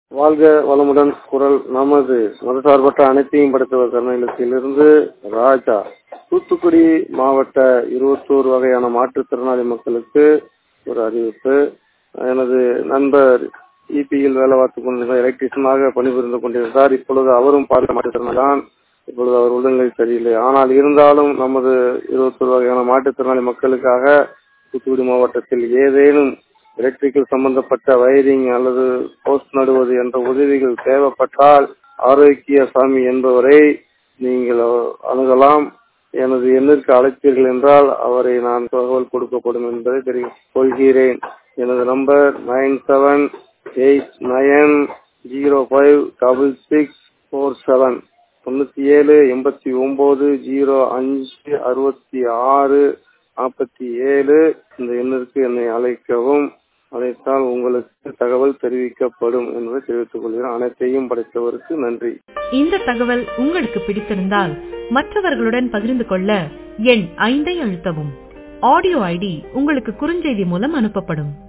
வாழ்க வளமுடன் குரல் நமது மதசார்பற்ற அனைத்தையும் படைத்தவர் கருணாநிலத்திலிருந்து ராஜா தூத்துக்குடி மாவட்ட இருபத்தோரு வகையான மாற்றுத்திறனாளி மக்களுக்கு ஒரு அறிவிப்பு எனது நண்பர் இபியில் வேலை பார்த்துக் கொண்டிருந்தார் எலக்ட்ரிஷியனாக பணிபுரிந்து கொண்டிருந்தார் இப்பொழுது அவரும் பார்க்க மாற்றுத்திறனாளிதான் இப்பொழுது அவர் உடல்நிலை சரியில்லை ஆனால் இருந்தாலும் நமது இருபத்தொரு வகையான மாற்றுத்திறனாளி மக்களுக்காக தூத்துக்குடி மாவட்டத்தில் ஏதேனும் எலக்ட்ரிக்கல் சம்பந்தப்பட்ட வயரிங் அல்லது போஸ்ட் நடுவது என்ற உதவிகள் தேவைப்பட்டால் ஆரோக்கிய சாமி என்பவரை நீங்கள் அணுகலாம் எனது எண்ணிற்கு அழைத்தீர்கள் என்றால் அவரை நான் தகவல் கொடுக்கப்படும் என்பதை தெரிவித்துக் கொள்கிறேன் எனது number nine seven eight nine zero five double six four seven தொண்ணூத்தி ஏழு எண்பத்தி ஒன்பது ஜீரோ அஞ்சு அறுபத்தி ஆறு நாற்பத்தி ஏழு இந்த எண்ணிற்கு என்னை அழைக்கவும் அழைத்தால் உங்களுக்கு தகவல் தெரிவிக்கப்படும் என்பதை தெரிவித்துக் கொள்கிறேன் அனைத்தையும் படைத்தவருக்கு நன்றி இந்த தகவல் உங்களுக்கு பிடித்திருந்தால் மற்றவர்களுடன் பகிர்ந்து கொள்ள எண் ஐந்தை அழுத்தவும் ஆடியோ ஐடி உங்களுக்கு குறுஞ்செய்தி மூலம் அனுப்பப்படும்